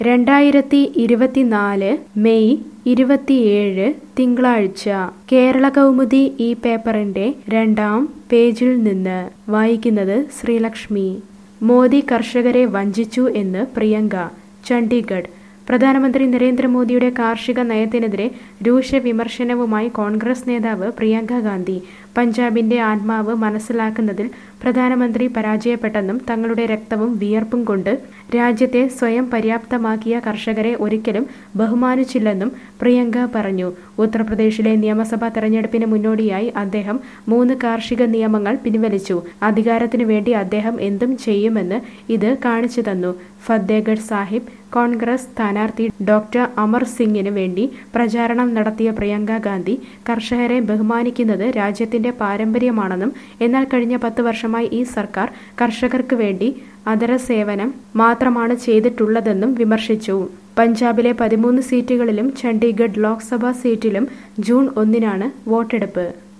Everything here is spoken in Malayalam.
രണ്ടായിരത്തി ഇരുപത്തിനാല് മെയ് ഇരുപത്തിയേഴ് തിങ്കളാഴ്ച കേരള കൗമുദി ഈ പേപ്പറിന്റെ രണ്ടാം പേജിൽ നിന്ന് വായിക്കുന്നത് ശ്രീലക്ഷ്മി മോദി കർഷകരെ വഞ്ചിച്ചു എന്ന് പ്രിയങ്ക ചണ്ഡീഗഡ് പ്രധാനമന്ത്രി നരേന്ദ്രമോദിയുടെ കാർഷിക നയത്തിനെതിരെ രൂക്ഷ വിമർശനവുമായി കോൺഗ്രസ് നേതാവ് പ്രിയങ്ക ഗാന്ധി പഞ്ചാബിന്റെ ആത്മാവ് മനസ്സിലാക്കുന്നതിൽ പ്രധാനമന്ത്രി പരാജയപ്പെട്ടെന്നും തങ്ങളുടെ രക്തവും വിയർപ്പും കൊണ്ട് രാജ്യത്തെ സ്വയം പര്യാപ്തമാക്കിയ കർഷകരെ ഒരിക്കലും ബഹുമാനിച്ചില്ലെന്നും പ്രിയങ്ക പറഞ്ഞു ഉത്തർപ്രദേശിലെ നിയമസഭാ തെരഞ്ഞെടുപ്പിന് മുന്നോടിയായി അദ്ദേഹം മൂന്ന് കാർഷിക നിയമങ്ങൾ പിൻവലിച്ചു അധികാരത്തിനു വേണ്ടി അദ്ദേഹം എന്തും ചെയ്യുമെന്ന് ഇത് കാണിച്ചു തന്നു ഫത്തേഗഡ് സാഹിബ് കോൺഗ്രസ് സ്ഥാനാർത്ഥി ഡോക്ടർ അമർ സിംഗിന് വേണ്ടി പ്രചാരണം നടത്തിയ പ്രിയങ്ക ഗാന്ധി കർഷകരെ ബഹുമാനിക്കുന്നത് രാജ്യത്തിന്റെ പാരമ്പര്യമാണെന്നും എന്നാൽ കഴിഞ്ഞ പത്ത് വർഷമായി ഈ സർക്കാർ കർഷകർക്ക് വേണ്ടി അതര സേവനം മാത്രമാണ് ചെയ്തിട്ടുള്ളതെന്നും വിമർശിച്ചു പഞ്ചാബിലെ പതിമൂന്ന് സീറ്റുകളിലും ചണ്ഡീഗഡ് ലോക്സഭാ സീറ്റിലും ജൂൺ ഒന്നിനാണ് വോട്ടെടുപ്പ്